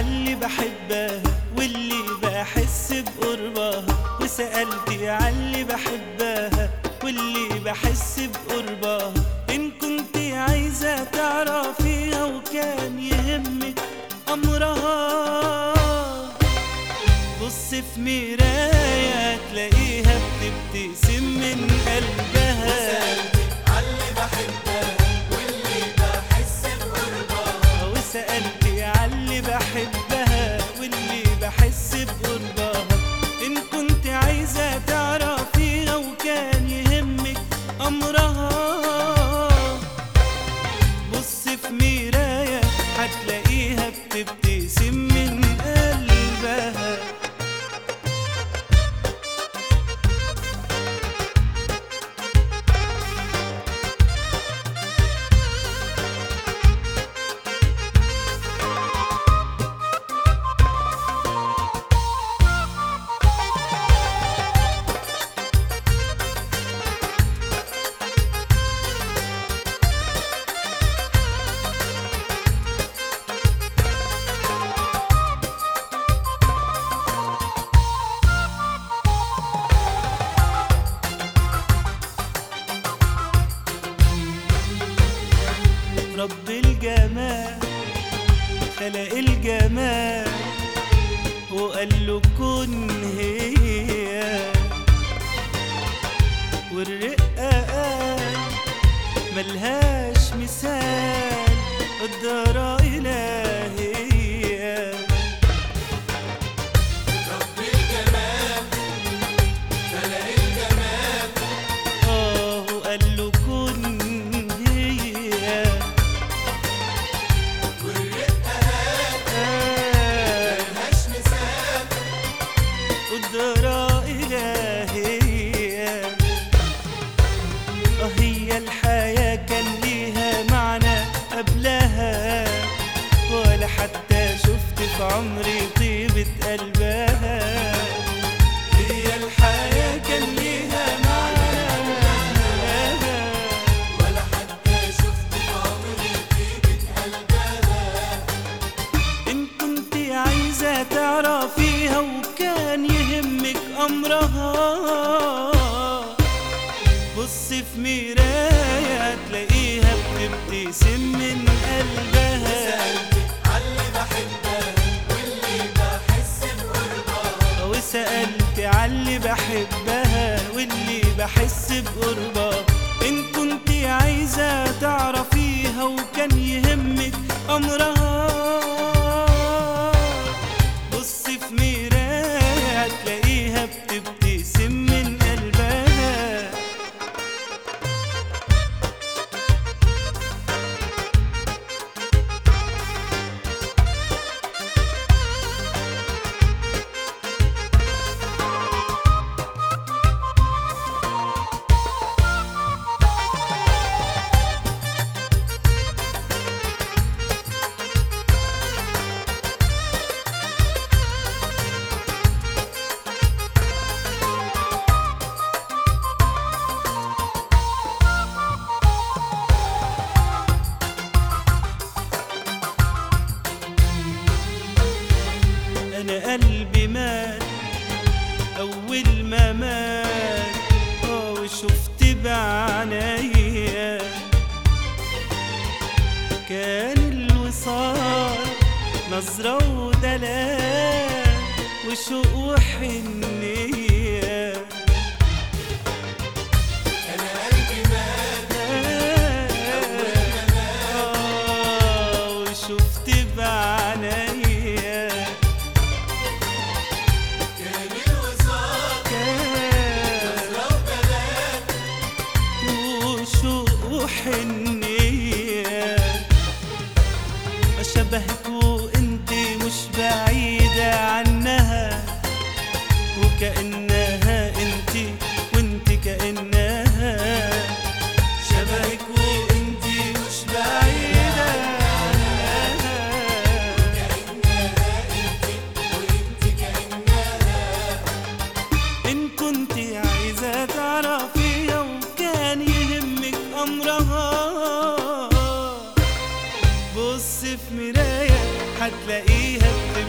عاللي بحبها واللي بحس بقربها وسألتي عاللي بحبها واللي بحس بقربها إن كنت عايزة تعرفيها وكان يهمك أمرها بص في مراية تلاقيها بتبتسم من قلبها عاللي بحبها واللي بحس بقربها وسألت عاللي بحبها واللي بحس بقربها إن كنت عايزة تعرفيها وكان يهمك أمرها بص في مراية هتلاقيها بتبتسم من قلبها رب الجمال خلق الجمال وقال له كن هي والرقة قال ملهاش مثال قدرة إلهية رب الجمال خلق الجمال آه وقال له كن هي والرقة آه ملهاش مثال قدرة إلهية آه هي الحياة كان ليها معنى قبلها ولا حتى شفت في عمري طيبة قلبها هي الحياة كان ليها معنى قبلها ولا حتى شفت في عمري طيبة قلبها إن كنت عايزة تعرفيها وكان يهمك أمرها بص في مراية تلاقيها بتبتسم من قلبها سألت عاللي بحبها واللي بحس بقربها وسألت عاللي بحبها واللي بحس بقربها إن كنت عايزة تعرفيها وكان يهمك أمرها بص في مراية هتلاقيها بتبتسم من قلبها أنا قلبي مات أول ما مات آه وشفت بعنايا كان الوصال نظرة ودلال وشوق وحنية أنا قلبي مات آه وشفت بعنايا كان الوصال كان لو بلاد وشوق وحنية أشبهك وانت مش بعيدة عنها وكأنها انت وانت كأنها شبهك وانت مش بعيدة عنها كأنها انت وانت كأنها إن كنت عايزة تعرفيها وكان يهمك أمرها بص في مراية هتلاقيها بتبقى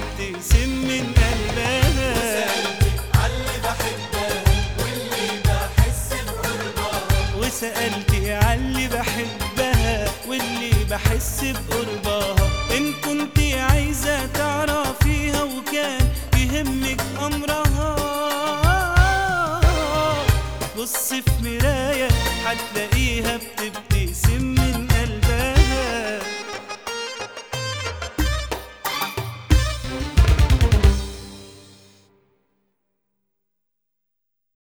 سألتي عاللي بحبها واللي بحس بقربها إن كنت عايزة تعرفيها وكان يهمك أمرها بص في مراية هتلاقي